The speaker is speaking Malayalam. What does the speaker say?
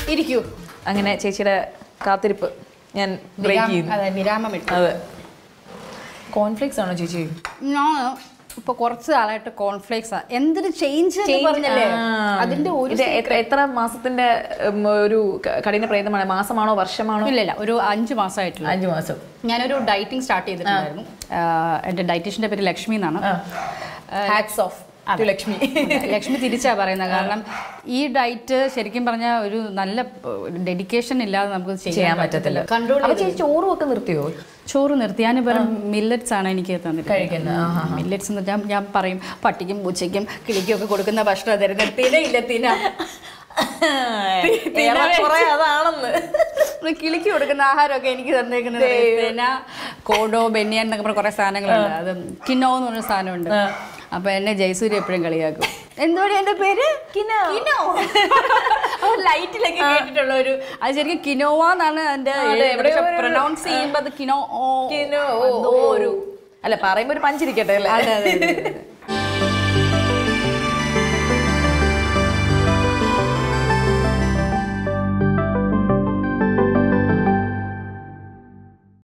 ഇരിക്കൂ അങ്ങനെ ചേച്ചിയുടെ കാത്തിരിപ്പ് ഞാൻ ബ്രേക്ക് വിരാം- ചെയ്യുന്നു അതെ വിരാമം ഇട്ടു അതെ കോൺഫ്ലിക്സ് ആണോ ചേച്ചി ഞാൻ ഇപ്പൊ കുറച്ച് നാളായിട്ട് കോൺഫ്ലേക്സ് എന്തൊരു ചേഞ്ച് പറഞ്ഞല്ലേ ആ. അതിന്റെ ഒരു ഇത് എത്ര- എത്ര മാസത്തിന്റെ ഉം, ഒരു ക- കഠിന പ്രയത്നമാണ് മാസമാണോ വർഷമാണോ ഇല്ലില്ല ഒരു അഞ്ച് മാസമായിട്ടുള്ള അഞ്ചു മാസം ഞാനൊരു ഡയറ്റിംഗ് സ്റ്റാർട്ട് ചെയ്തിട്ടുണ്ടായിരുന്നു എൻ്റെ ഡയറ്റീഷ്യൻ്റെ പേര് ലക്ഷ്മി എന്നാണ് hats off to Lakshmi Lakshmi തിരിച്ചാ പറയുന്നത് കാരണം ഈ ഡയറ്റ് ശരിക്കും പറഞ്ഞാൽ ഒരു നല്ല ഡെഡിക്കേഷൻ ഇല്ലാതെ നമുക്ക് ചെയ്യാൻ പറ്റത്തില്ല കൺട്രോൾ അപ്പൊ ചേച്ചി ചോറും ഒക്കെ നിർത്തിയോ ചോറ് നിർത്തി ഞാൻ പകരം മില്ലറ്റ്സ് ആണ് എനിക്ക് തന്നിട്ട് കഴിക്കുന്നത് ആഹാ. മില്ലറ്റ്സ് എന്ന് ഞാൻ ഞാൻ പറയും പട്ടിക്കും പൂച്ചയ്ക്കും കിളിക്കും ഒക്കെ കൊടുക്കുന്ന ഭക്ഷണം തരുന്നത് തിനയില്ല തിന ഏറെക്കുറെ അതാണെന്ന് കിളിക്ക് കൊടുക്കുന്ന ആഹാരമൊക്കെ എനിക്ക് തന്നേക്കുന്നത് തിന കോഡോ ബെന്നിയൻ എന്നൊക്കെ പറഞ്ഞ കുറെ സാധനങ്ങളുണ്ട് അത് കിനോ എന്ന് പറഞ്ഞ സാധനമുണ്ട് അപ്പൊ എന്നെ ജയസൂര്യ എപ്പോഴും കളിയാക്കും എന്തുവാണ് എന്റെ പേര് കിനോ. കിനോ ലൈറ്റിലൊക്കെ കേട്ടിട്ടുള്ള ഒരു അത് ശരിക്കും കിനോവ എന്നാണ് അതിന്റെ അതെ, എവിടെയോ ഒരു- പ്രൊനൗൺസ് ചെയ്യുമ്പോൾ അത് കിനോ ഓ കിനോ, ഓ, എന്തോ ഓ, ഒരു അല്ല പറയുമ്പോ ഒരു പഞ്ചിരിക്കട്ടെ അല്ലേ അതെ അതെ അതെ, അതെ